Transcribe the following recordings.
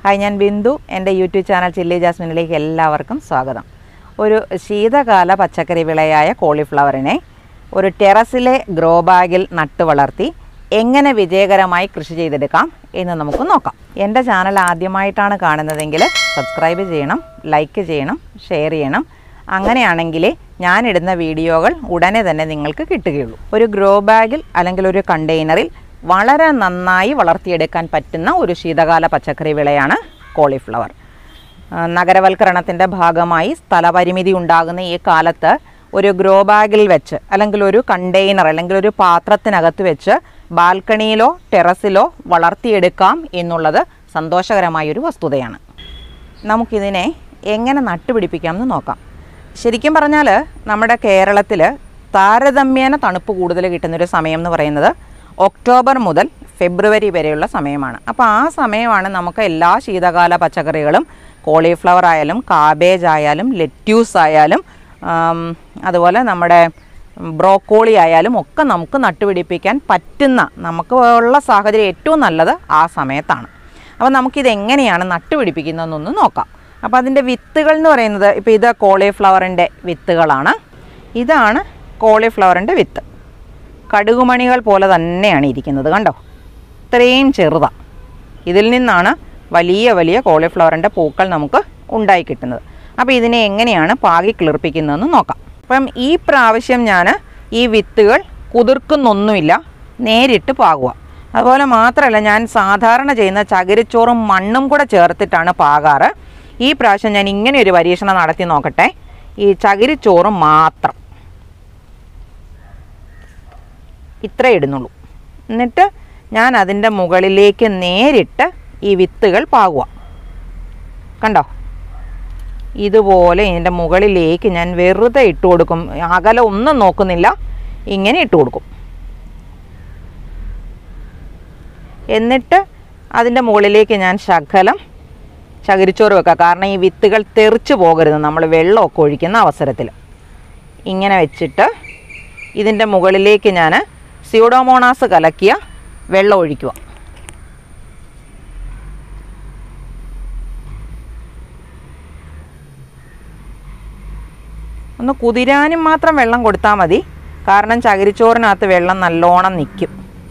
hi ഞാൻ ബിന്ദു എൻ്റെ YouTube channel chilli ജാസ്മിനിലേക്ക് എല്ലാവർക്കും സ്വാഗതം ഒരു ശീതകാല പച്ചക്കറി വിളയായ കോളിഫ്ലവറിനെ ഒരു ടെറസിലെ ഗ്രോ ബാഗിൽ നട്ടു വളർത്തി എങ്ങനെ വിജയകരമായി കൃഷി ചെയ്തെടുക്കാം എന്ന് നമുക്ക് നോക്കാം എൻ്റെ ചാനൽ ആദ്യമായിട്ടാണ് കാണുന്നതെങ്കിൽ സബ്സ്ക്രൈബ് ചെയ്യണം ലൈക്ക് ചെയ്യണം ഷെയർ ചെയ്യണം അങ്ങനെയാണെങ്കിലേ ഞാനിടുന്ന വീഡിയോകൾ ഉടനെ തന്നെ നിങ്ങൾക്ക് കിട്ടുകയുള്ളൂ ഒരു ഗ്രോ ബാഗിൽ അല്ലെങ്കിൽ ഒരു കണ്ടെയ്നറിൽ വളരെ നന്നായി വളർത്തിയെടുക്കാൻ പറ്റുന്ന ഒരു ശീതകാല പച്ചക്കറി വിളയാണ് കോളിഫ്ലവർ ആ, നഗരവൽക്കരണത്തിൻ്റെ ഭാഗമായി സ്ഥലപരിമിതി ഉണ്ടാകുന്ന ഈ കാലത്ത് ഒരു ഗ്രോ ബാഗിൽ വെച്ച് അല്ലെങ്കിൽ ഒരു കണ്ടെയ്നർ അല്ലെങ്കിൽ ഒരു പാത്രത്തിനകത്ത് വെച്ച് ബാൽക്കണിയിലോ ടെറസിലോ വളർത്തിയെടുക്കാം എന്നുള്ളത് സന്തോഷകരമായൊരു വസ്തുതയാണ് നമുക്കിതിനെ എങ്ങനെ നട്ടുപിടിപ്പിക്കാമെന്ന് നോക്കാം ശരിക്കും പറഞ്ഞാൽ നമ്മുടെ കേരളത്തിൽ താരതമ്യേന തണുപ്പ് കൂടുതൽ കിട്ടുന്നൊരു സമയം എന്ന് പറയുന്നത് ഒക്ടോബർ മുതൽ ഫെബ്രുവരി വരെയുള്ള സമയമാണ് അപ്പോൾ ആ സമയമാണ് നമുക്ക് എല്ലാ ശീതകാല പച്ചക്കറികളും കോളിഫ്ലവർ ആയാലും കാബേജ് ആയാലും ലെറ്റ്യൂസ് ആയാലും ആം, അതുപോലെ നമ്മുടെ ബ്രോക്കോളി ആയാലും ഒക്കെ നമുക്ക് നട്ടുപിടിപ്പിക്കാൻ പറ്റുന്ന നമുക്ക് ഉള്ള സാഹചര്യം ഏറ്റവും നല്ലത് ആ സമയത്താണ് അപ്പോൾ നമുക്കിത് എങ്ങനെയാണ് നട്ടുപിടിപ്പിക്കുന്നതെന്നൊന്ന് നോക്കാം അപ്പോൾ അതിൻ്റെ വിത്തുകൾ എന്ന് പറയുന്നത് ഇപ്പോൾ ഇത് കോളിഫ്ലവറിൻ്റെ വിത്തുകളാണ് ഇതാണ് കോളിഫ്ലവറിൻ്റെ വിത്ത് കടുകുമണികൾ പോലെ തന്നെയാണ് ഇരിക്കുന്നത് കണ്ടോ ഇത്രയും ചെറുതാണ് ഇതിൽ നിന്നാണ് വലിയ വലിയ കോളിഫ്ലവറിൻ്റെ പൂക്കൾ നമുക്ക് ഉണ്ടായി കിട്ടുന്നത് അപ്പോൾ ഇതിനെ എങ്ങനെയാണ് പാകി കിളിർപ്പിക്കുന്നതെന്ന് നോക്കാം അപ്പം ഈ പ്രാവശ്യം ഞാൻ ഈ വിത്തുകൾ കുതിർക്കുന്നൊന്നുമില്ല നേരിട്ട് പാകുക അതുപോലെ മാത്രമല്ല ഞാൻ സാധാരണ ചെയ്യുന്ന ചകിരിച്ചോറും മണ്ണും കൂടെ ചേർത്തിട്ടാണ് പാകാറ് ഈ പ്രാവശ്യം ഞാൻ ഇങ്ങനെ ഒരു പരീക്ഷണം നടത്തി നോക്കട്ടെ ഈ ചകിരിച്ചോറും മാത്രം ഇത്രേ ഇടുന്നുള്ളൂ എന്നിട്ട് ഞാൻ അതിൻ്റെ മുകളിലേക്ക് നേരിട്ട് ഈ വിത്തുകൾ പാകുക കണ്ടോ ഇതുപോലെ ഇതിൻ്റെ മുകളിലേക്ക് ഞാൻ വെറുതെ ഇട്ട് കൊടുക്കും അകലം ഒന്നും നോക്കുന്നില്ല ഇങ്ങനെ ഇട്ട് കൊടുക്കും എന്നിട്ട് അതിൻ്റെ മുകളിലേക്ക് ഞാൻ ശകലം ചകിരിച്ചോറ് വെക്കുക കാരണം ഈ വിത്തുകൾ തെറിച്ച് പോകരുത് നമ്മൾ വെള്ളമൊക്കെ ഒഴിക്കുന്ന അവസരത്തിൽ ഇങ്ങനെ വെച്ചിട്ട് ഇതിൻ്റെ മുകളിലേക്ക് ഞാൻ സ്യൂഡോമോണാസ് കലക്കിയ വെള്ളം ഒഴിക്കുക ഒന്ന് കുതിരാനും മാത്രം വെള്ളം കൊടുത്താൽ മതി കാരണം ചകിരിച്ചോറിനകത്ത് വെള്ളം നല്ലോണം നിൽക്കും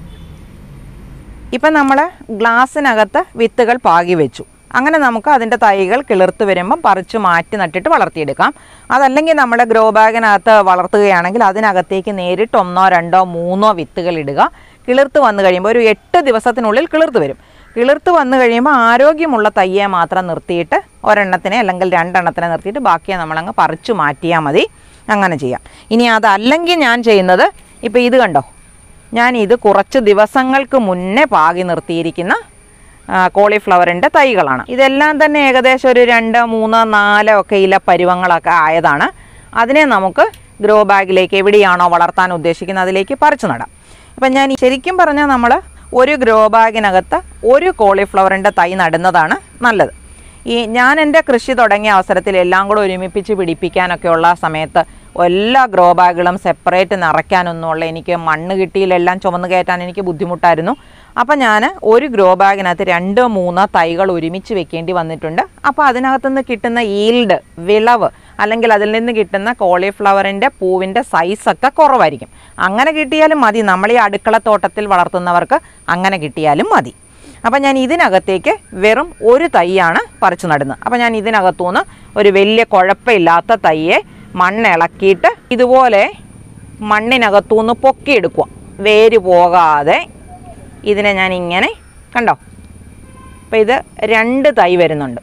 ഇപ്പം നമ്മൾ ഗ്ലാസ്സിനകത്ത് വിത്തുകൾ പാകി വെച്ചു അങ്ങനെ നമുക്ക് അതിൻ്റെ തൈകൾ കിളിർത്ത് വരുമ്പം പറിച്ച് മാറ്റി നട്ടിട്ട് വളർത്തിയെടുക്കാം അതല്ലെങ്കിൽ നമ്മുടെ ഗ്രോ ബാഗിനകത്ത് വളർത്തുകയാണെങ്കിൽ അതിനകത്തേക്ക് നേരിട്ട് ഒന്നോ രണ്ടോ മൂന്നോ വിത്തുകൾ ഇടുക കിളിർത്ത് വന്നു കഴിയുമ്പോൾ ഒരു എട്ട് ദിവസത്തിനുള്ളിൽ കിളിർത്ത് വരും കിളിർത്ത് വന്നു കഴിയുമ്പോൾ ആരോഗ്യമുള്ള തയ്യെ മാത്രം നിർത്തിയിട്ട് ഒരെണ്ണത്തിനെ അല്ലെങ്കിൽ രണ്ടെണ്ണത്തിനെ നിർത്തിയിട്ട് ബാക്കിയെ നമ്മളങ്ങ് പറിച്ചു മാറ്റിയാൽ മതി അങ്ങനെ ചെയ്യാം ഇനി അതല്ലെങ്കിൽ ഞാൻ ചെയ്യുന്നത് ഇപ്പോൾ ഇത് കണ്ടോ ഞാൻ ഇത് കുറച്ച് ദിവസങ്ങൾക്ക് മുന്നേ പാകി നിർത്തിയിരിക്കുന്ന ആ, കോളിഫ്ലവറിൻ്റെ തൈകളാണ് ഇതെല്ലാം തന്നെ ഏകദേശം ഒരു രണ്ട് മൂന്ന് നാല് ഒക്കെ ഇല പരുവങ്ങളൊക്കെ ആയതാണ് അതിനെ നമുക്ക് ഗ്രോ ബാഗിലേക്ക് എവിടെയാണോ വളർത്താൻ ഉദ്ദേശിക്കുന്നത് അതിലേക്ക് പറിച്ചു നടാം അപ്പം ഞാൻ ഈ ശരിക്കും പറഞ്ഞാൽ നമ്മൾ ഒരു ഗ്രോ ബാഗിനകത്ത് ഒരു കോളിഫ്ലവറിൻ്റെ തൈ നടുന്നതാണ് നല്ലത് ഈ ഞാൻ എൻ്റെ കൃഷി തുടങ്ങിയ അവസരത്തിൽ എല്ലാം കൂടെ ഒരുമിപ്പിച്ച് പിടിപ്പിക്കാനൊക്കെയുള്ള സമയത്ത് എല്ലാ ഗ്രോ ബാഗുകളും സെപ്പറേറ്റ് നിറയ്ക്കാനൊന്നുമുള്ള എനിക്ക് മണ്ണ് കിട്ടിയിലെല്ലാം ചുമന്ന് കയറ്റാൻ എനിക്ക് ബുദ്ധിമുട്ടായിരുന്നു അപ്പം ഞാൻ ഒരു ഗ്രോ ബാഗിനകത്ത് രണ്ട് മൂന്ന് തൈകൾ ഒരുമിച്ച് വെക്കേണ്ടി വന്നിട്ടുണ്ട് അപ്പോൾ അതിനകത്തു നിന്ന് കിട്ടുന്ന ഈൽഡ് വിളവ് അല്ലെങ്കിൽ അതിൽ നിന്ന് കിട്ടുന്ന കോളിഫ്ലവറിൻ്റെ പൂവിൻ്റെ സൈസൊക്കെ കുറവായിരിക്കും അങ്ങനെ കിട്ടിയാലും മതി നമ്മൾ ഈ അടുക്കളത്തോട്ടത്തിൽ വളർത്തുന്നവർക്ക് അങ്ങനെ കിട്ടിയാലും മതി അപ്പം ഞാൻ ഇതിനകത്തേക്ക് വെറും ഒരു തൈയാണ് പറിച്ചു നടുന്നത് അപ്പം ഞാൻ ഇതിനകത്തുനിന്ന് ഒരു വലിയ കുഴപ്പമില്ലാത്ത തൈയെ മണ്ണിളക്കിയിട്ട് ഇതുപോലെ മണ്ണിനകത്തുനിന്ന് പൊക്കിയെടുക്കുക വേര് പോകാതെ ഇതിനെ ഞാൻ ഇങ്ങനെ കണ്ടോ അപ്പം ഇത് രണ്ട് തൈ വരുന്നുണ്ട്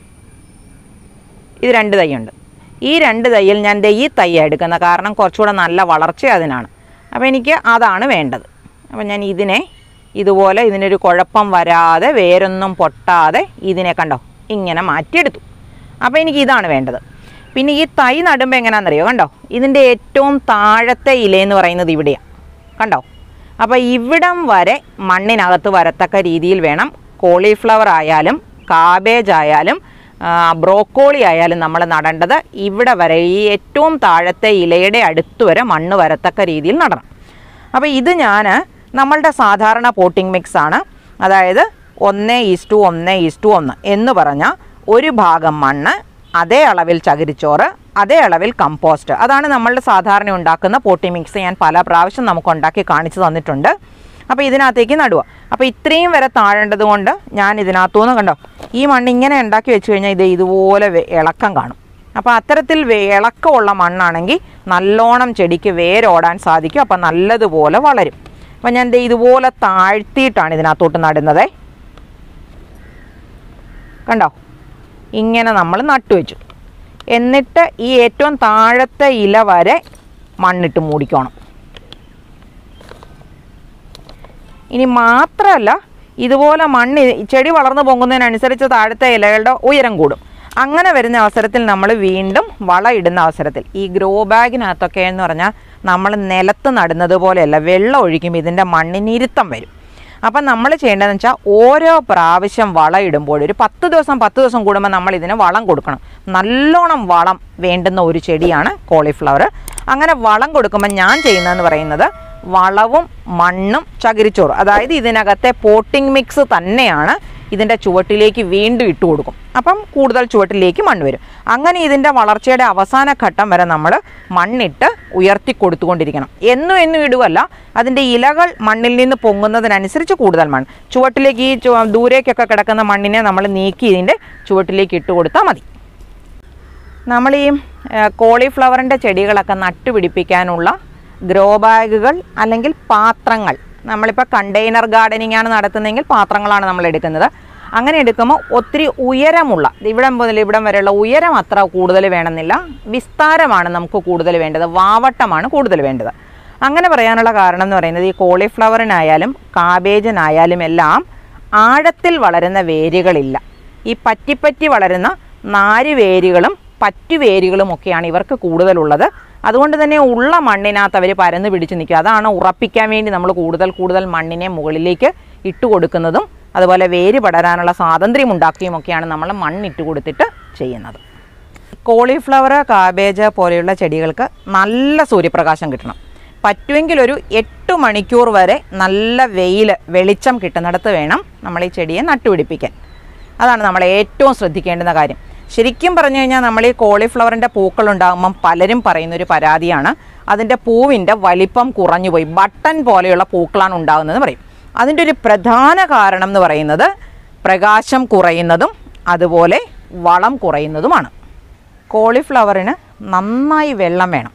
ഇത് രണ്ട് തൈയുണ്ട് ഈ രണ്ട് തൈയിൽ ഞാൻ ദേ ഈ തൈ എടുക്കുന്നത് കാരണം കുറച്ചുകൂടെ നല്ല വളർച്ച അതിനാണ് അപ്പോൾ എനിക്ക് അതാണ് വേണ്ടത് അപ്പം ഞാൻ ഇതിനെ ഇതുപോലെ ഇതിനൊരു കുഴപ്പം വരാതെ വേരൊന്നും പൊട്ടാതെ ഇതിനെ കണ്ടോ ഇങ്ങനെ മാറ്റിയെടുത്തു അപ്പോൾ എനിക്ക് ഇതാണ് വേണ്ടത് പിന്നെ ഈ തൈ നടുമ്പോൾ എങ്ങനെയാണെന്നറിയോ കണ്ടോ ഇതിൻ്റെ ഏറ്റവും താഴത്തെ ഇലയെന്ന് പറയുന്നത് ഇവിടെയാണ് കണ്ടോ അപ്പോൾ ഇവിടം വരെ മണ്ണിനകത്ത് വരത്തക്ക രീതിയിൽ വേണം കോളിഫ്ലവർ ആയാലും കാബേജ് ആയാലും ആ, ബ്രോക്കോളി ആയാലും നമ്മൾ നടേണ്ടത് ഇവിടെ വരെ ഈ ഏറ്റവും താഴത്തെ ഇലയുടെ അടുത്ത് വരെ മണ്ണ് വരത്തക്ക രീതിയിൽ നടണം അപ്പോൾ ഇത് ഞാൻ നമ്മളുടെ സാധാരണ പോട്ടിംഗ് മിക്സ് ആണ് അതായത് ഒന്ന് ഈസ്റ്റു ഒന്ന് ഈസ്റ്റു ഒന്ന് എന്ന് പറഞ്ഞാൽ ഒരു ഭാഗം മണ്ണ് അതേ അളവിൽ ചകിരിച്ചോറ് അതേ അളവിൽ കമ്പോസ്റ്റ് അതാണ് നമ്മളുടെ സാധാരണ ഉണ്ടാക്കുന്ന പോട്ടി മിക്സ് ഞാൻ പല പ്രാവശ്യം നമുക്ക് ഉണ്ടാക്കി കാണിച്ചു തന്നിട്ടുണ്ട് അപ്പോൾ ഇതിനകത്തേക്ക് നടുക അപ്പോൾ ഇത്രയും വരെ താഴേണ്ടത് കൊണ്ട് ഞാൻ ഇതിനകത്തുനിന്ന് കണ്ടോ ഈ മണ്ണ് ഇങ്ങനെ ഉണ്ടാക്കി വെച്ച് കഴിഞ്ഞാൽ ഇത് ഇതുപോലെ വെ- ഇളക്കം കാണും അപ്പോൾ അത്തരത്തിൽ വേ- ഇളക്കമുള്ള മണ്ണാണെങ്കിൽ നല്ലോണം ചെടിക്ക് വേരോടാൻ സാധിക്കും അപ്പോൾ നല്ലതുപോലെ വളരും അപ്പോൾ ഞാൻ ദേ ഇതുപോലെ താഴ്ത്തിയിട്ടാണ് ഇതിനകത്തോട്ട് നടുന്നത് കണ്ടോ ഇങ്ങനെ നമ്മൾ നട്ടുവെച്ചു എന്നിട്ട് ഈ ഏറ്റവും താഴത്തെ ഇല വരെ മണ്ണിട്ട് മൂടിക്കണം ഇനി മാത്രമല്ല ഇതുപോലെ മണ്ണ് ഈ ചെടി വളർന്നു പൊങ്ങുന്നതിനനുസരിച്ച് താഴത്തെ ഇലകളുടെ ഉയരം കൂടും അങ്ങനെ വരുന്ന അവസരത്തിൽ നമ്മൾ വീണ്ടും വളം ഇടുന്ന അവസരത്തിൽ ഈ ഗ്രോ ബാഗിനകത്തൊക്കെ എന്ന് പറഞ്ഞാൽ നമ്മൾ നിലത്ത് നടുന്നത് പോലെയല്ല വെള്ളം ഒഴിക്കുമ്പോൾ ഇതിൻ്റെ മണ്ണിന് ഇരുത്തം വരും അപ്പം നമ്മൾ ചെയ്യേണ്ടതെന്ന് വെച്ചാൽ ഓരോ പ്രാവശ്യം വളം ഇടുമ്പോൾ ഒരു പത്ത് ദിവസം പത്ത് ദിവസം കൂടുമ്പോൾ നമ്മൾ ഇതിന് വളം കൊടുക്കണം നല്ലോണം വളം വേണ്ടുന്ന ഒരു ചെടിയാണ് കോളിഫ്ലവർ അങ്ങനെ വളം കൊടുക്കുമ്പോൾ ഞാൻ ചെയ്യുന്നതെന്ന് പറയുന്നത് വളവും മണ്ണും ചകിരിച്ചോറും അതായത് ഇതിനകത്തെ പോട്ടിംഗ് മിക്സ് തന്നെയാണ് ഇതിൻ്റെ ചുവട്ടിലേക്ക് വീണ്ടും ഇട്ട് കൊടുക്കും അപ്പം കൂടുതൽ ചുവട്ടിലേക്ക് മണ്ണ് വരും അങ്ങനെ ഇതിൻ്റെ വളർച്ചയുടെ അവസാന ഘട്ടം വരെ നമ്മൾ മണ്ണിട്ട് ഉയർത്തി കൊടുത്തുകൊണ്ടിരിക്കണം എന്നും എന്നും ഇടുവല്ല അതിൻ്റെ ഇലകൾ മണ്ണിൽ നിന്ന് പൊങ്ങുന്നതിനനുസരിച്ച് കൂടുതൽ മണ്ണ് ചുവട്ടിലേക്ക് ഈ ചു- ദൂരേക്കൊക്കെ കിടക്കുന്ന മണ്ണിനെ നമ്മൾ നീക്കി ഇതിൻ്റെ ചുവട്ടിലേക്ക് ഇട്ട് കൊടുത്താൽ മതി നമ്മൾ ഈ കോളിഫ്ലവറിൻ്റെ ചെടികളൊക്കെ നട്ടുപിടിപ്പിക്കാനുള്ള ഗ്രോ ബാഗുകൾ അല്ലെങ്കിൽ പാത്രങ്ങൾ നമ്മളിപ്പോൾ കണ്ടെയ്നർ ഗാർഡനിങ് ആണ് നടത്തുന്നതെങ്കിൽ പാത്രങ്ങളാണ് നമ്മൾ എടുക്കുന്നത് അങ്ങനെ എടുക്കുമ്പോൾ ഒത്തിരി ഉയരമുള്ള ഇത് ഇവിടം മുതൽ ഇവിടം വരെയുള്ള ഉയരം അത്ര കൂടുതൽ വേണമെന്നില്ല വിസ്താരമാണ് നമുക്ക് കൂടുതൽ വേണ്ടത് വാവട്ടമാണ് കൂടുതൽ വേണ്ടത് അങ്ങനെ പറയാനുള്ള കാരണം എന്ന് പറയുന്നത് ഈ കോളിഫ്ലവറിനായാലും കാബേജിനായാലും എല്ലാം ആഴത്തിൽ വളരുന്ന വേരുകളില്ല ഈ പറ്റിപ്പറ്റി വളരുന്ന നാര് വേരുകളും പറ്റുവേരുകളും ഒക്കെയാണ് ഇവർക്ക് കൂടുതലുള്ളത് അതുകൊണ്ട് തന്നെ ഉള്ള മണ്ണിനകത്ത് അവർ പരന്ന് പിടിച്ച് നിൽക്കും അതാണ് ഉറപ്പിക്കാൻ വേണ്ടി നമ്മൾ കൂടുതൽ കൂടുതൽ മണ്ണിനെ മുകളിലേക്ക് ഇട്ട് കൊടുക്കുന്നതും അതുപോലെ വേര് പടരാനുള്ള സ്വാതന്ത്ര്യം ഉണ്ടാക്കുകയും ഒക്കെയാണ് നമ്മൾ മണ്ണിട്ട് കൊടുത്തിട്ട് ചെയ്യുന്നത് കോളിഫ്ലവർ കാബേജ് പോലെയുള്ള ചെടികൾക്ക് നല്ല സൂര്യപ്രകാശം കിട്ടണം പറ്റുമെങ്കിൽ ഒരു എട്ട് മണിക്കൂർ വരെ നല്ല വെയിൽ വെളിച്ചം കിട്ടുന്നിടത്ത് വേണം നമ്മൾ ഈ ചെടിയെ നട്ടുപിടിപ്പിക്കാൻ അതാണ് നമ്മൾ ഏറ്റവും ശ്രദ്ധിക്കേണ്ടുന്ന കാര്യം ശരിക്കും പറഞ്ഞു കഴിഞ്ഞാൽ നമ്മൾ ഈ കോളിഫ്ലവറിൻ്റെ പൂക്കൾ ഉണ്ടാകുമ്പം പലരും പറയുന്നൊരു പരാതിയാണ് അതിൻ്റെ പൂവിൻ്റെ വലിപ്പം കുറഞ്ഞുപോയി ബട്ടൺ പോലെയുള്ള പൂക്കളാണ് ഉണ്ടാകുന്നതെന്ന് പറയും അതിൻ്റെ ഒരു പ്രധാന കാരണം എന്ന് പറയുന്നത് പ്രകാശം കുറയുന്നതും അതുപോലെ വളം കുറയുന്നതുമാണ് കോളിഫ്ലവറിന് നന്നായി വെള്ളം വേണം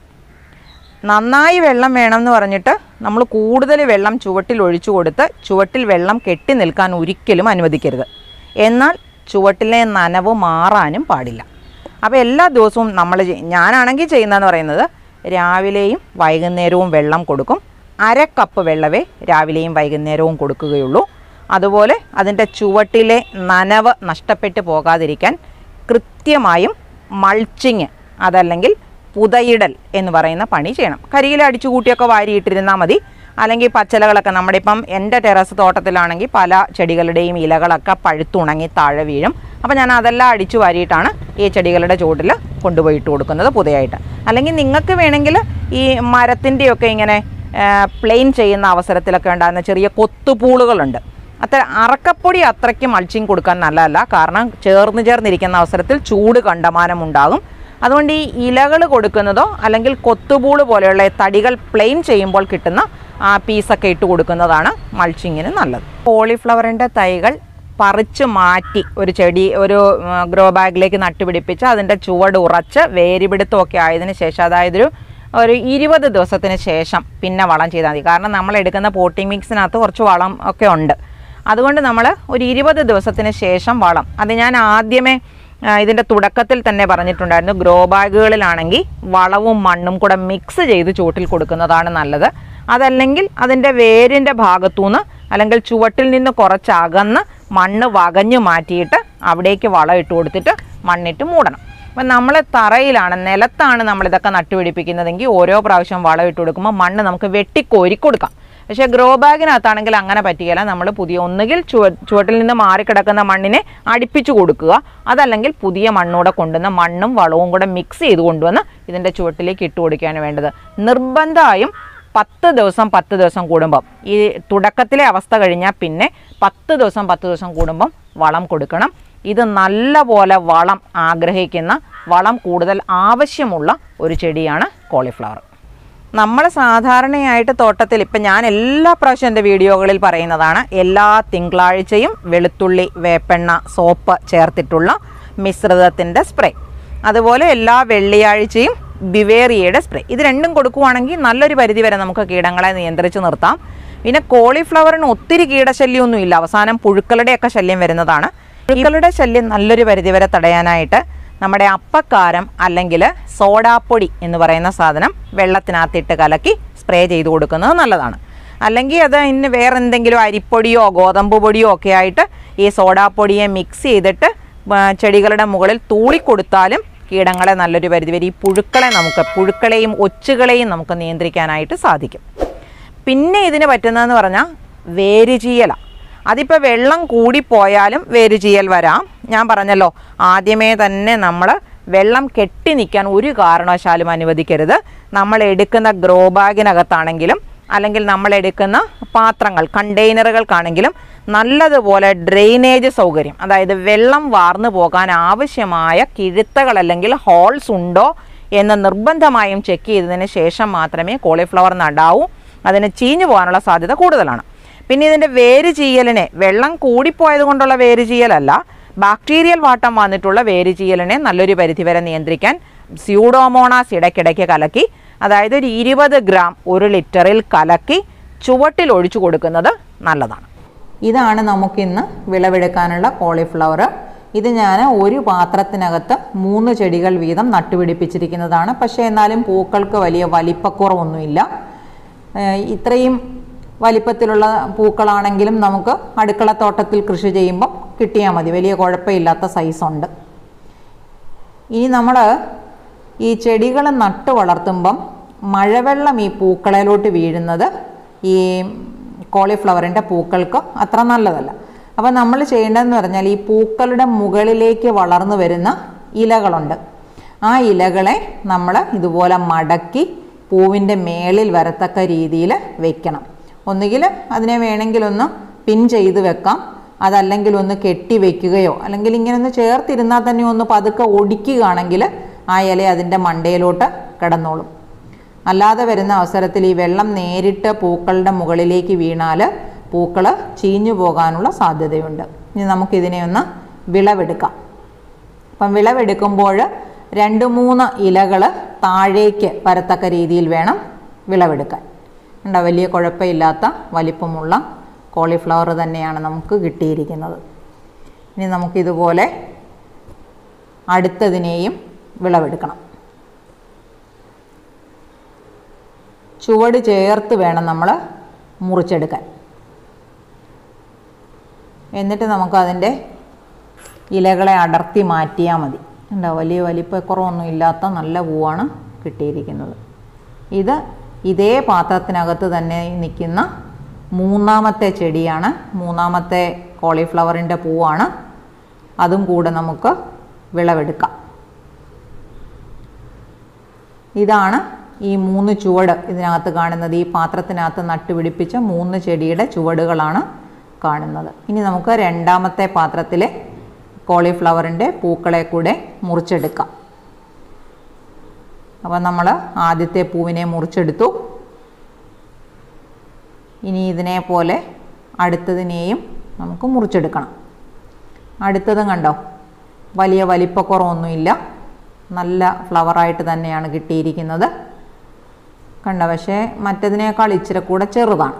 നന്നായി വെള്ളം വേണം എന്ന് പറഞ്ഞിട്ട് നമ്മൾ കൂടുതൽ വെള്ളം ചുവട്ടിൽ ഒഴിച്ചു കൊടുത്ത് ചുവട്ടിൽ വെള്ളം കെട്ടി നിൽക്കാൻ ഒരിക്കലും അനുവദിക്കരുത് എന്നാൽ ചുവട്ടിലെ നനവ് മാറാനും പാടില്ല അപ്പോൾ എല്ലാ ദിവസവും നമ്മൾ ചെയ്- ഞാനാണെങ്കിൽ ചെയ്യുന്നതെന്ന് പറയുന്നത് രാവിലെയും വൈകുന്നേരവും വെള്ളം കൊടുക്കും അര കപ്പ് വെള്ളമേ രാവിലെയും വൈകുന്നേരവും കൊടുക്കുകയുള്ളൂ അതുപോലെ അതിൻ്റെ ചുവട്ടിലെ നനവ് നഷ്ടപ്പെട്ടു പോകാതിരിക്കാൻ കൃത്യമായും മൾച്ചിങ് അതല്ലെങ്കിൽ പുതയിടൽ എന്ന് പറയുന്ന പണി ചെയ്യണം കരിയില അടിച്ചു കൂട്ടിയൊക്കെ വാരിയിട്ടിരുന്നാൽ മതി അല്ലെങ്കിൽ പച്ചിലകളൊക്കെ നമ്മുടെ ഇപ്പം എൻ്റെ ടെറസ് തോട്ടത്തിലാണെങ്കിൽ പല ചെടികളുടെയും ഇലകളൊക്കെ പഴുത്തുണങ്ങി താഴെ വീഴും അപ്പോൾ ഞാൻ അതെല്ലാം അടിച്ചു വാരിയിട്ടാണ് ഈ ചെടികളുടെ ചുവട്ടിൽ കൊണ്ടുപോയി ഇട്ട് കൊടുക്കുന്നത് പുതയായിട്ട് അല്ലെങ്കിൽ നിങ്ങൾക്ക് വേണമെങ്കിൽ ഈ മരത്തിൻ്റെയൊക്കെ ഇങ്ങനെ പ്ലെയിൻ ചെയ്യുന്ന അവസരത്തിലൊക്കെ ഉണ്ടാകുന്ന ചെറിയ കൊത്തുപൂളുകളുണ്ട് അത്ര അറക്കപ്പൊടി അത്രയ്ക്ക് മൾച്ചിങ് കൊടുക്കാൻ നല്ലതല്ല കാരണം ചേർന്ന് ചേർന്നിരിക്കുന്ന അവസരത്തിൽ ചൂട് കണ്ടമാനം ഉണ്ടാകും അതുകൊണ്ട് ഈ ഇലകൾ കൊടുക്കുന്നതോ അല്ലെങ്കിൽ കൊത്തുപൂള് പോലെയുള്ള തടികൾ പ്ലെയിൻ ചെയ്യുമ്പോൾ കിട്ടുന്ന ആ പീസൊക്കെ ഇട്ട് കൊടുക്കുന്നതാണ് മൾച്ചിങ്ങിന് നല്ലത് കോളിഫ്ലവറിൻ്റെ തൈകൾ പറിച്ച് മാറ്റി ഒരു ചെടി ഒരു ഗ്രോ ബാഗിലേക്ക് നട്ടുപിടിപ്പിച്ച് അതിൻ്റെ ചുവട് ഉറച്ച് വേരുപിടുത്തമൊക്കെ ആയതിനു ശേഷം അതായത് ഒരു ഒരു ഇരുപത് ദിവസത്തിന് ശേഷം പിന്നെ വളം ചെയ്താൽ മതി കാരണം നമ്മൾ എടുക്കുന്ന പോട്ടിംഗ് മിക്സിനകത്ത് കുറച്ച് വളം ഒക്കെ ഉണ്ട് അതുകൊണ്ട് നമ്മൾ ഒരു ഇരുപത് ദിവസത്തിന് ശേഷം വളം അത് ഞാൻ ആദ്യമേ ആ, ഇതിൻ്റെ തുടക്കത്തിൽ തന്നെ പറഞ്ഞിട്ടുണ്ടായിരുന്നു ഗ്രോ ബാഗുകളിലാണെങ്കിൽ വളവും മണ്ണും കൂടെ മിക്സ് ചെയ്ത് ചുവട്ടിൽ കൊടുക്കുന്നതാണ് നല്ലത് അതല്ലെങ്കിൽ അതിൻ്റെ വേരിൻ്റെ ഭാഗത്തുനിന്ന് അല്ലെങ്കിൽ ചുവട്ടിൽ നിന്ന് കുറച്ച് അകന്ന് മണ്ണ് വകഞ്ഞു മാറ്റിയിട്ട് അവിടേക്ക് വളം ഇട്ട് കൊടുത്തിട്ട് മണ്ണിട്ട് മൂടണം അപ്പം നമ്മൾ തറയിലാണ് നിലത്താണ് നമ്മളിതൊക്കെ നട്ടുപിടിപ്പിക്കുന്നതെങ്കിൽ ഓരോ പ്രാവശ്യം വളം ഇട്ട് കൊടുക്കുമ്പോൾ മണ്ണ് നമുക്ക് വെട്ടിക്കോരി കൊടുക്കാം പക്ഷേ ഗ്രോ ബാഗിനകത്താണെങ്കിൽ അങ്ങനെ പറ്റുകയില്ല നമ്മൾ പുതിയ ഒന്നുകിൽ ചുവ ചുവട്ടിൽ നിന്ന് മാറിക്കിടക്കുന്ന മണ്ണിനെ അടുപ്പിച്ചു കൊടുക്കുക അതല്ലെങ്കിൽ പുതിയ മണ്ണൂടെ കൊണ്ടുവന്ന് മണ്ണും വളവും കൂടെ മിക്സ് ചെയ്ത് കൊണ്ടുവന്ന് ഇതിൻ്റെ ചുവട്ടിലേക്ക് ഇട്ട് കൊടുക്കുകയാണ് വേണ്ടത് നിർബന്ധമായും പത്ത് ദിവസം പത്ത് ദിവസം കൂടുമ്പം ഈ തുടക്കത്തിലെ അവസ്ഥ കഴിഞ്ഞാൽ പിന്നെ പത്ത് ദിവസം പത്ത് ദിവസം കൂടുമ്പം വളം കൊടുക്കണം ഇത് നല്ലപോലെ വളം ആഗ്രഹിക്കുന്ന വളം കൂടുതൽ ആവശ്യമുള്ള ഒരു ചെടിയാണ് കോളിഫ്ലവർ നമ്മൾ സാധാരണയായിട്ട് തോട്ടത്തിൽ ഇപ്പം ഞാൻ എല്ലാ പ്രാവശ്യം എൻ്റെ വീഡിയോകളിൽ പറയുന്നതാണ് എല്ലാ തിങ്കളാഴ്ചയും വെളുത്തുള്ളി വേപ്പെണ്ണ സോപ്പ് ചേർത്തിട്ടുള്ള മിശ്രിതത്തിൻ്റെ സ്പ്രേ അതുപോലെ എല്ലാ വെള്ളിയാഴ്ചയും ബിവേറിയയുടെ സ്പ്രേ ഇത് രണ്ടും കൊടുക്കുവാണെങ്കിൽ നല്ലൊരു പരിധി വരെ നമുക്ക് കീടങ്ങളെ നിയന്ത്രിച്ച് നിർത്താം പിന്നെ കോളിഫ്ലവറിന് ഒത്തിരി കീടശല്യമൊന്നും ഇല്ല അവസാനം പുഴുക്കളുടെയൊക്കെ ശല്യം വരുന്നതാണ് പുഴുക്കളുടെ ശല്യം നല്ലൊരു പരിധി വരെ തടയാനായിട്ട് നമ്മുടെ അപ്പക്കാരം അല്ലെങ്കിൽ സോഡാപ്പൊടി എന്ന് പറയുന്ന സാധനം വെള്ളത്തിനകത്തിട്ട് കലക്കി സ്പ്രേ ചെയ്ത് കൊടുക്കുന്നത് നല്ലതാണ് അല്ലെങ്കിൽ അത് ഇന്ന് വേറെ എന്തെങ്കിലും അരിപ്പൊടിയോ ഗോതമ്പ് പൊടിയോ ഒക്കെ ആയിട്ട് ഈ സോഡാപ്പൊടിയെ മിക്സ് ചെയ്തിട്ട് ആ, ചെടികളുടെ മുകളിൽ തൂളിക്കൊടുത്താലും കീടങ്ങളെ നല്ലൊരു പരിധി വരെ ഈ പുഴുക്കളെ നമുക്ക് പുഴുക്കളെയും ഒച്ചുകളെയും നമുക്ക് നിയന്ത്രിക്കാനായിട്ട് സാധിക്കും പിന്നെ ഇതിന് പറ്റുന്നതെന്ന് പറഞ്ഞാൽ വേരുചീയലാണ് അതിപ്പോൾ വെള്ളം കൂടിപ്പോയാലും വേരുചീയൽ വരാം ഞാൻ പറഞ്ഞല്ലോ ആദ്യമേ തന്നെ നമ്മൾ വെള്ളം കെട്ടി നിൽക്കാൻ ഒരു കാരണവശാലും അനുവദിക്കരുത് നമ്മൾ എടുക്കുന്ന ഗ്രോ ബാഗിനകത്താണെങ്കിലും അല്ലെങ്കിൽ നമ്മൾ എടുക്കുന്ന പാത്രങ്ങൾ കണ്ടെയ്നറുകൾക്കാണെങ്കിലും നല്ലതുപോലെ ഡ്രെയിനേജ് സൗകര്യം അതായത് വെള്ളം വാർന്നു പോകാൻ ആവശ്യമായ കിഴുത്തകൾ അല്ലെങ്കിൽ ഹോൾസ് ഉണ്ടോ എന്ന് നിർബന്ധമായും ചെക്ക് ചെയ്തതിന് ശേഷം മാത്രമേ കോളിഫ്ലവർ നടാവൂ അതിന് ചീഞ്ഞു പോകാനുള്ള സാധ്യത കൂടുതലാണ് പിന്നെ ഇതിൻ്റെ വേര് ചീയലിനെ വെള്ളം കൂടിപ്പോയത് കൊണ്ടുള്ള വേര് ചീയലല്ല ബാക്ടീരിയൽ വാട്ടം വന്നിട്ടുള്ള വേര് ചീയലിനെ നല്ലൊരു പരിധിവരെ നിയന്ത്രിക്കാൻ സ്യൂഡോമോണാസ് ഇടയ്ക്കിടയ്ക്ക് കലക്കി അതായത് ഒരു ഇരുപത് ഗ്രാം ഒരു ലിറ്ററിൽ കലക്കി ചുവട്ടിൽ ഒഴിച്ചു കൊടുക്കുന്നത് നല്ലതാണ് ഇതാണ് നമുക്കിന്ന് വിളവെടുക്കാനുള്ള കോളിഫ്ലവർ ഇത് ഞാൻ ഒരു പാത്രത്തിനകത്ത് മൂന്ന് ചെടികൾ വീതം നട്ടുപിടിപ്പിച്ചിരിക്കുന്നതാണ് പക്ഷേ എന്നാലും പൂക്കൾക്ക് വലിയ വലിപ്പക്കുറവൊന്നുമില്ല ഏഹ് ഇത്രയും വലിപ്പത്തിലുള്ള പൂക്കളാണെങ്കിലും നമുക്ക് അടുക്കളത്തോട്ടത്തിൽ കൃഷി ചെയ്യുമ്പോൾ കിട്ടിയാൽ മതി വലിയ കുഴപ്പമില്ലാത്ത സൈസുണ്ട് ഇനി നമ്മൾ ഈ ചെടികൾ നട്ട് വളർത്തുമ്പം മഴവെള്ളം ഈ പൂക്കളിലോട്ട് വീഴുന്നത് ഈ കോളിഫ്ലവറിൻ്റെ പൂക്കൾക്ക് അത്ര നല്ലതല്ല അപ്പോൾ നമ്മൾ ചെയ്യേണ്ടതെന്ന് പറഞ്ഞാൽ ഈ പൂക്കളുടെ മുകളിലേക്ക് വളർന്നു വരുന്ന ഇലകളുണ്ട് ആ ഇലകളെ നമ്മൾ ഇതുപോലെ മടക്കി പൂവിൻ്റെ മേളിൽ വരത്തക്ക രീതിയിൽ വെക്കണം ഒന്നുകിൽ അതിനെ വേണമെങ്കിലൊന്ന് പിൻ ചെയ്ത് വെക്കാം അതല്ലെങ്കിൽ ഒന്ന് കെട്ടി വെക്കുകയോ അല്ലെങ്കിൽ ഇങ്ങനെ ഒന്ന് ചേർത്തിരുന്നാൽ തന്നെ ഒന്ന് പതുക്കെ ഒടിക്കുകയാണെങ്കിൽ ആ ഇല അതിൻ്റെ മണ്ടയിലോട്ട് കിടന്നോളും അല്ലാതെ വരുന്ന അവസരത്തിൽ ഈ വെള്ളം നേരിട്ട് പൂക്കളുടെ മുകളിലേക്ക് വീണാൽ പൂക്കൾ ചീഞ്ഞു പോകാനുള്ള സാധ്യതയുണ്ട് ഇനി നമുക്കിതിനെ ഒന്ന് വിളവെടുക്കാം അപ്പം വിളവെടുക്കുമ്പോൾ രണ്ട് മൂന്ന് ഇലകൾ താഴേക്ക് വരത്തക്ക രീതിയിൽ വേണം വിളവെടുക്കാൻ ഉണ്ടോ വലിയ കുഴപ്പമില്ലാത്ത വലിപ്പമുള്ള കോളിഫ്ലവർ തന്നെയാണ് നമുക്ക് കിട്ടിയിരിക്കുന്നത് ഇനി നമുക്കിതുപോലെ അടുത്തതിനെയും വിളവെടുക്കണം ചുവട് ചേർത്ത് വേണം നമ്മൾ മുറിച്ചെടുക്കാൻ എന്നിട്ട് നമുക്കതിൻ്റെ ഇലകളെ അടർത്തി മാറ്റിയാൽ മതി ഉണ്ടോ വലിയ വലിപ്പക്കുറവൊന്നും ഇല്ലാത്ത നല്ല പൂവാണ് കിട്ടിയിരിക്കുന്നത് ഇത് ഇതേ പാത്രത്തിനകത്ത് തന്നെ നിൽക്കുന്ന മൂന്നാമത്തെ ചെടിയാണ് മൂന്നാമത്തെ കോളിഫ്ലവറിൻ്റെ പൂവാണ് അതും കൂടെ നമുക്ക് വിളവെടുക്കാം ഇതാണ് ഈ മൂന്ന് ചുവട് ഇതിനകത്ത് കാണുന്നത് ഈ പാത്രത്തിനകത്ത് നട്ടുപിടിപ്പിച്ച മൂന്ന് ചെടിയുടെ ചുവടുകളാണ് കാണുന്നത് ഇനി നമുക്ക് രണ്ടാമത്തെ പാത്രത്തിലെ കോളിഫ്ലവറിൻ്റെ പൂക്കളെ കൂടെ മുറിച്ചെടുക്കാം അപ്പം നമ്മൾ ആദ്യത്തെ പൂവിനെ മുറിച്ചെടുത്തു ഇനി ഇതിനെ പോലെ അടുത്തതിനെയും നമുക്ക് മുറിച്ചെടുക്കണം അടുത്തതും കണ്ടോ വലിയ വലിപ്പക്കുറവൊന്നുമില്ല നല്ല ഫ്ലവറായിട്ട് തന്നെയാണ് കിട്ടിയിരിക്കുന്നത് കണ്ടോ പക്ഷേ മറ്റതിനേക്കാൾ ഇച്ചിരി കൂടെ ചെറുതാണ്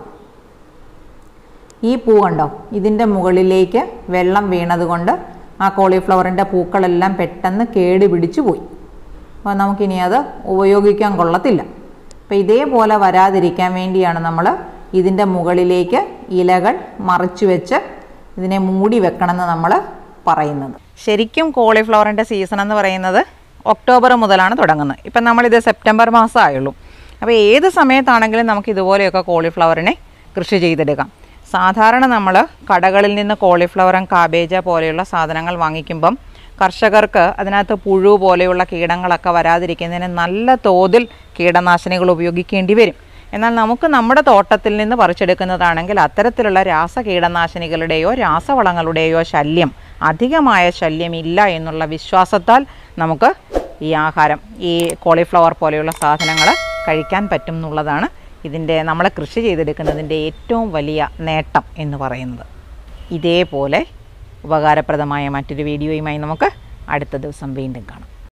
ഈ പൂ കണ്ടോ ഇതിൻ്റെ മുകളിലേക്ക് വെള്ളം വീണതുകൊണ്ട് ആ കോളിഫ്ലവറിൻ്റെ പൂക്കളെല്ലാം പെട്ടെന്ന് കേട് പിടിച്ചു പോയി അപ്പോൾ നമുക്കിനി അത് ഉപയോഗിക്കാൻ കൊള്ളത്തില്ല അപ്പോൾ ഇതേപോലെ വരാതിരിക്കാൻ വേണ്ടിയാണ് നമ്മൾ ഇതിൻ്റെ മുകളിലേക്ക് ഇലകൾ മറിച്ചു വെച്ച് ഇതിനെ മൂടി വെക്കണമെന്ന് നമ്മൾ പറയുന്നത് ശരിക്കും കോളിഫ്ലവറിൻ്റെ സീസൺ എന്ന് പറയുന്നത് ഒക്ടോബർ മുതലാണ് തുടങ്ങുന്നത് ഇപ്പം നമ്മളിത് സെപ്റ്റംബർ മാസമായുള്ളൂ അപ്പോൾ ഏത് സമയത്താണെങ്കിലും നമുക്ക് ഇതുപോലെയൊക്കെ കോളിഫ്ലവറിനെ കൃഷി ചെയ്തെടുക്കാം സാധാരണ നമ്മൾ കടകളിൽ നിന്ന് കോളിഫ്ലവറും കാബേജ പോലെയുള്ള സാധനങ്ങൾ വാങ്ങിക്കുമ്പം കർഷകർക്ക് അതിനകത്ത് പുഴു പോലെയുള്ള കീടങ്ങളൊക്കെ വരാതിരിക്കുന്നതിന് നല്ല തോതിൽ കീടനാശിനികൾ ഉപയോഗിക്കേണ്ടി വരും എന്നാൽ നമുക്ക് നമ്മുടെ തോട്ടത്തിൽ നിന്ന് പറിച്ചെടുക്കുന്നതാണെങ്കിൽ അത്തരത്തിലുള്ള രാസ കീടനാശിനികളുടെയോ രാസവളങ്ങളുടെയോ ശല്യം അധികമായ ശല്യം ഇല്ല എന്നുള്ള വിശ്വാസത്താൽ നമുക്ക് ഈ ആഹാരം ഈ കോളിഫ്ലവർ പോലെയുള്ള സാധനങ്ങൾ കഴിക്കാൻ പറ്റും എന്നുള്ളതാണ് ഇതിൻ്റെ നമ്മൾ കൃഷി ചെയ്തെടുക്കുന്നതിൻ്റെ ഏറ്റവും വലിയ നേട്ടം എന്ന് പറയുന്നത് ഇതേപോലെ ഉപകാരപ്രദമായ മറ്റൊരു വീഡിയോയുമായി നമുക്ക് അടുത്ത ദിവസം വീണ്ടും കാണാം